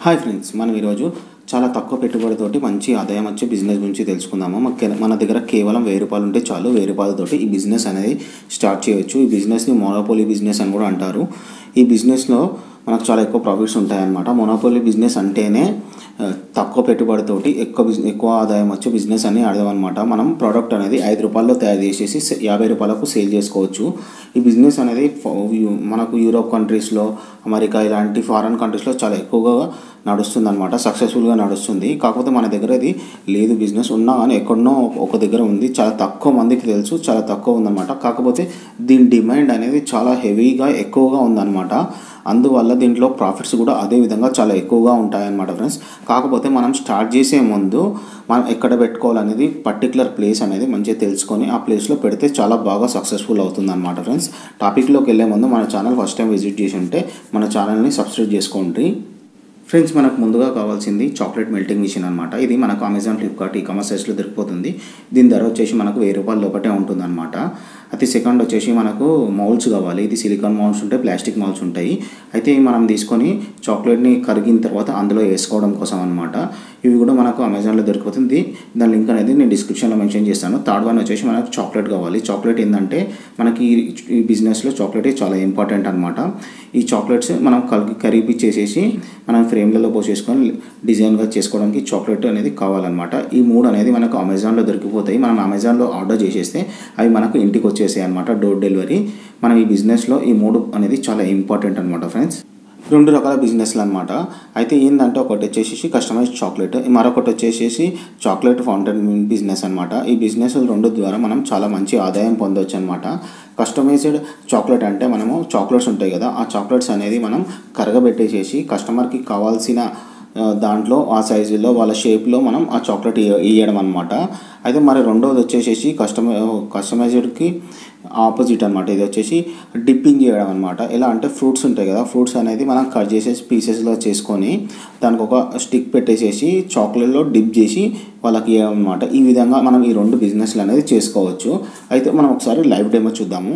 hi friends మనం ఈరోజు చాలా తక్కువ పెట్టుబడితోటి మంచి ఆదాయం వచ్చే బిజినెస్ గురించి తెలుసుకుందాము మన మన దగ్గర కేవలం వెయ్యి రూపాయలు ఉంటే చాలు వెయ్యి రూపాయలతోటి ఈ బిజినెస్ అనేది స్టార్ట్ చేయొచ్చు ఈ బిజినెస్ని మోనోపోలీ బిజినెస్ అని కూడా అంటారు ఈ బిజినెస్లో మనకు చాలా ఎక్కువ ప్రాఫిట్స్ ఉంటాయన్నమాట మోనోపోలీ బిజినెస్ అంటేనే ఆ, తక్కువ పెట్టుబడితోటి ఎక్కువ బిజినెస్ ఎక్కువ ఆదాయం వచ్చే బిజినెస్ అని అర్థం అనమాట మనం ప్రోడక్ట్ అనేది ఐదు రూపాయల్లో తయారు చేసేసి సే- యాభై రూపాయలకు సేల్ చేసుకోవచ్చు ఈ బిజినెస్ అనేది ఫ- యు- మనకు యూరోప్ కంట్రీస్లో అమెరికా ఇలాంటి ఫారెన్ కంట్రీస్లో చాలా ఎక్కువగా నడుస్తుంది అనమాట సక్సెస్ఫుల్గా నడుస్తుంది కాకపోతే మన దగ్గర ఇది లేదు బిజినెస్ ఉన్నా కానీ ఎక్కడనో ఒక దగ్గర ఉంది చాలా తక్కువ మందికి తెలుసు చాలా తక్కువ ఉందన్నమాట కాకపోతే దీని డిమాండ్ అనేది చాలా హెవీగా ఎక్కువగా ఉందన్నమాట అందువల్ల దీంట్లో ప్రాఫిట్స్ కూడా అదే విధంగా చాలా ఎక్కువగా ఉంటాయన్నమాట ఫ్రెండ్స్ కాకపోతే మనం స్టార్ట్ చేసే ముందు మనం ఎక్కడ పెట్టుకోవాలనేది పర్టికులర్ ప్లేస్ అనేది మంచిగా తెలుసుకొని ఆ ప్లేస్లో పెడితే చాలా బాగా సక్సెస్ఫుల్ అవుతుంది అనమాట ఫ్రెండ్స్ టాపిక్లోకి వెళ్ళే ముందు మన ఛానల్ ఫస్ట్ టైం విజిట్ చేసి ఉంటే మన ఛానల్ని సబ్స్క్రైబ్ చేసుకోండి ఫ్రెండ్స్ మనకు ముందుగా కావాల్సింది చాక్లెట్ మెల్టింగ్ మిషన్ అనమాట ఇది మనకు అమెజాన్ ఫ్లిప్కార్ట్ ఈ కామర్స్ సైట్స్లో దొరికిపోతుంది దీని ధర వచ్చేసి మనకు వెయ్యి రూపాయలు ఒకటే ఉంటుంది అనమాట అయితే సెకండ్ వచ్చేసి మనకు మౌల్డ్స్ కావాలి ఇది సిలికాన్ మౌల్డ్స్ ఉంటాయి ప్లాస్టిక్ మౌల్డ్స్ ఉంటాయి అయితే ఇవి మనం తీసుకొని చాక్లెట్ని కరిగిన తర్వాత అందులో వేసుకోవడం కోసం అనమాట ఇవి కూడా మనకు అమెజాన్లో దొరికిపోతుంది దాని లింక్ అనేది నేను డిస్క్రిప్షన్లో మెన్షన్ చేస్తాను థర్డ్ వన్ వచ్చేసి మనకు చాక్లెట్ కావాలి చాక్లెట్ ఏంటంటే మనకి ఈ- ఈ బిజినెస్లో చాక్లెట్ చాలా ఇంపార్టెంట్ అనమాట ఈ చాక్లెట్స్ మనం కలిపి కరిగిపించేసేసి మనం ఫ్రేమ్లలో పోసేసుకొని డిజైన్గా చేసుకోవడానికి చాక్లెట్ అనేది కావాలన్నమాట ఈ మూడు అనేది మనకు అమెజాన్లో దొరికిపోతాయి మనం అమెజాన్లో ఆర్డర్ చేసేస్తే అవి మనకు ఇంటికి వచ్చేసాయి అనమాట డోర్ డెలివరీ మనం ఈ బిజినెస్లో ఈ మూడు అనేది చాలా ఇంపార్టెంట్ అనమాట ఫ్రెండ్స్ రెండు రకాల బిజినెస్లు అనమాట అయితే ఏంటంటే ఒకటి వచ్చేసి కస్టమైజ్ చాక్లెట్ మరొకటి వచ్చేసి చాక్లెట్ ఫౌంటైన్ బిజినెస్ అనమాట ఈ బిజినెస్ రెండు ద్వారా మనం చాలా మంచి ఆదాయం పొందవచ్చు అనమాట కస్టమైజ్డ్ చాక్లెట్ అంటే మనము చాక్లెట్స్ ఉంటాయి కదా ఆ చాక్లెట్స్ అనేది మనం కరగబెట్టేసేసి కస్టమర్కి కావాల్సిన ఆ, దాంట్లో ఆ సైజులో వాళ్ళ షేప్లో మనం ఆ చాక్లెట్ ఇయ్య- ఇయ్యడం అనమాట అయితే మరి రెండోది వచ్చేసేసి కస్టమై కస్టమైజ్డ్కి ఆపోజిట్ అనమాట ఇది వచ్చేసి డిప్పింగ్ చేయడం అనమాట ఎలా అంటే ఫ్రూట్స్ ఉంటాయి కదా ఫ్రూట్స్ అనేది మనం కట్ చేసేసి పీసెస్లో చేసుకొని దానికి ఒక స్టిక్ పెట్టేసేసి చాక్లెట్లో డిప్ చేసి వాళ్ళకి ఇవ్వడం అనమాట ఈ విధంగా మనం ఈ రెండు బిజినెస్లు అనేది చేసుకోవచ్చు అయితే మనం ఒకసారి లైవ్ డెమో చూద్దాము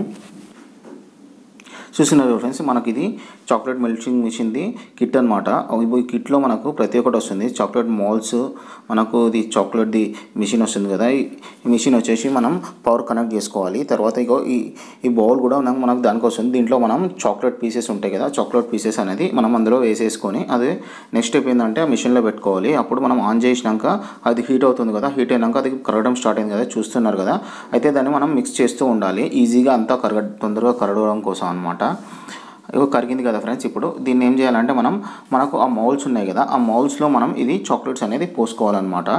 చూస్తున్నారు ఫ్రెండ్స్ మనకి ఇది చాక్లెట్ మెల్టింగ్ మిషన్ది కిట్ అనమాట ఈ కిట్లో మనకు ప్రతి ఒక్కటి వస్తుంది చాక్లెట్ మాల్స్ మనకు ఇది చాక్లెట్ది మిషన్ వస్తుంది కదా ఈ మిషన్ వచ్చేసి మనం పవర్ కనెక్ట్ చేసుకోవాలి తర్వాత ఇగో ఈ ఈ బౌల్ కూడా మనకు మనకు దానికి వస్తుంది దీంట్లో మనం చాక్లెట్ పీసెస్ ఉంటాయి కదా చాక్లెట్ పీసెస్ అనేది మనం అందులో వేసేసుకొని అది నెక్స్ట్ స్టెప్ ఏంటంటే ఆ మిషన్లో పెట్టుకోవాలి అప్పుడు మనం ఆన్ చేసినాక అది హీట్ అవుతుంది కదా హీట్ అయినాక అది కరగడం స్టార్ట్ అయింది కదా చూస్తున్నారు కదా అయితే దాన్ని మనం మిక్స్ చేస్తూ ఉండాలి ఈజీగా అంతా కరగ తొందరగా కరగడం కోసం అనమాట ఇగో కరిగింది కదా ఫ్రెండ్స్ ఇప్పుడు దీన్ని ఏం చేయాలంటే మనం మనకు ఆ మౌల్స్ ఉన్నాయి కదా ఆ మౌల్స్లో మనం ఇది చాక్లెట్స్ అనేది పోసుకోవాలన్నమాట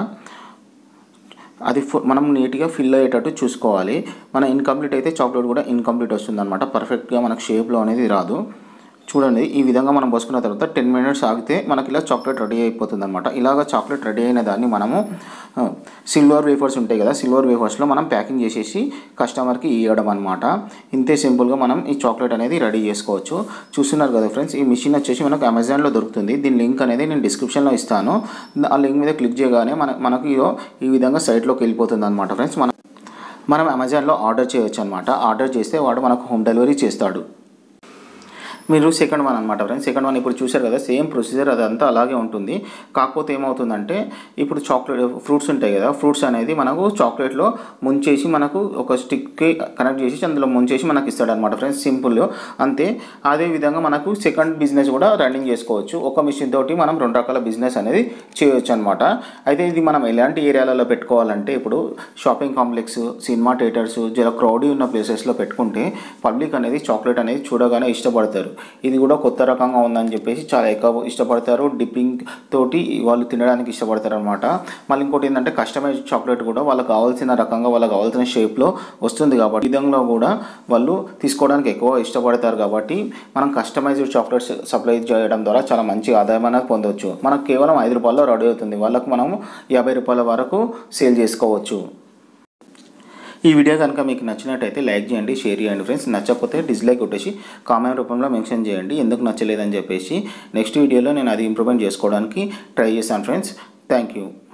అది ఫు- మనం నీట్గా ఫిల్ అయ్యేటట్టు చూసుకోవాలి మన ఇన్కంప్లీట్ అయితే చాక్లెట్ కూడా ఇన్కంప్లీట్ వస్తుంది అనమాట పర్ఫెక్ట్గా మనకు షేప్లో అనేది రాదు చూడండి ఈ విధంగా మనం పోసుకున్న తర్వాత టెన్ మినిట్స్ ఆగితే మనకి ఇలా చాక్లెట్ రెడీ అయిపోతుంది అనమాట ఇలాగ చాక్లెట్ రెడీ అయిన దాన్ని మనము సిల్వర్ వేఫర్స్ ఉంటాయి కదా సిల్వర్ వేఫర్స్లో మనం ప్యాకింగ్ చేసేసి కస్టమర్కి ఇవ్వడం అనమాట ఇంతే సింపుల్గా మనం ఈ చాక్లెట్ అనేది రెడీ చేసుకోవచ్చు చూస్తున్నారు కదా ఫ్రెండ్స్ ఈ మిషన్ వచ్చేసి మనకు అమెజాన్లో దొరుకుతుంది దీని లింక్ అనేది నేను డిస్క్రిప్షన్లో ఇస్తాను ఆ లింక్ మీద క్లిక్ చేయగానే మన మనకు ఇదో ఈ విధంగా సైట్లోకి వెళ్ళిపోతుంది అనమాట ఫ్రెండ్స్ మనం మనం అమెజాన్లో ఆర్డర్ చేయొచ్చు అనమాట ఆర్డర్ చేస్తే వాడు మనకు హోమ్ డెలివరీ చేస్తాడు మీరు సెకండ్ వన్ అనమాట ఫ్రెండ్స్ సెకండ్ వన్ ఇప్పుడు చూశారు కదా సేమ్ ప్రొసీజర్ అదంతా అలాగే ఉంటుంది కాకపోతే ఏమవుతుందంటే ఇప్పుడు చాక్లెట్ ఫ్రూట్స్ ఉంటాయి కదా ఫ్రూట్స్ అనేది మనకు చాక్లెట్లో ముంచేసి మనకు ఒక స్టిక్కి కనెక్ట్ చేసి అందులో ముంచేసి మనకి ఇస్తాడు అనమాట ఫ్రెండ్స్ సింపుల్ అంతే అదే విధంగా మనకు సెకండ్ బిజినెస్ కూడా రన్నింగ్ చేసుకోవచ్చు ఒక మిషన్ తోటి మనం రెండు రకాల బిజినెస్ అనేది చేయొచ్చు అనమాట అయితే ఇది మనం ఎలాంటి ఏరియాలలో పెట్టుకోవాలంటే ఇప్పుడు షాపింగ్ కాంప్లెక్స్ సినిమా థియేటర్స్ జర క్రౌడీ ఉన్న ప్లేసెస్లో పెట్టుకుంటే పబ్లిక్ అనేది చాక్లెట్ అనేది చూడగానే ఇష్టపడతారు ఇది కూడా కొత్త రకంగా ఉందని చెప్పేసి చాలా ఎక్కువ ఇష్టపడతారు డిప్పింగ్ తోటి వాళ్ళు తినడానికి ఇష్టపడతారు అనమాట మళ్ళీ ఇంకోటి ఏంటంటే కస్టమైజ్ చాక్లెట్ కూడా వాళ్ళకి కావాల్సిన రకంగా వాళ్ళకి కావాల్సిన షేప్లో వస్తుంది కాబట్టి ఈ విధంగా కూడా వాళ్ళు తీసుకోవడానికి ఎక్కువ ఇష్టపడతారు కాబట్టి మనం కస్టమైజ్డ్ చాక్లెట్స్ సప్లై చేయడం ద్వారా చాలా మంచి ఆదాయం అనేది పొందవచ్చు మనకు కేవలం ఐదు రూపాయల్లో రెడీ అవుతుంది వాళ్ళకు మనము యాభై రూపాయల వరకు సేల్ చేసుకోవచ్చు ఈ వీడియో కనుక మీకు నచ్చినట్టయితే లైక్ చేయండి షేర్ చేయండి ఫ్రెండ్స్ నచ్చకపోతే డిస్లైక్ కొట్టేసి కామెంట్ రూపంలో మెన్షన్ చేయండి ఎందుకు నచ్చలేదని చెప్పేసి నెక్స్ట్ వీడియోలో నేను అది ఇంప్రూవ్మెంట్ చేసుకోవడానికి ట్రై చేశాను ఫ్రెండ్స్ థ్యాంక్ యూ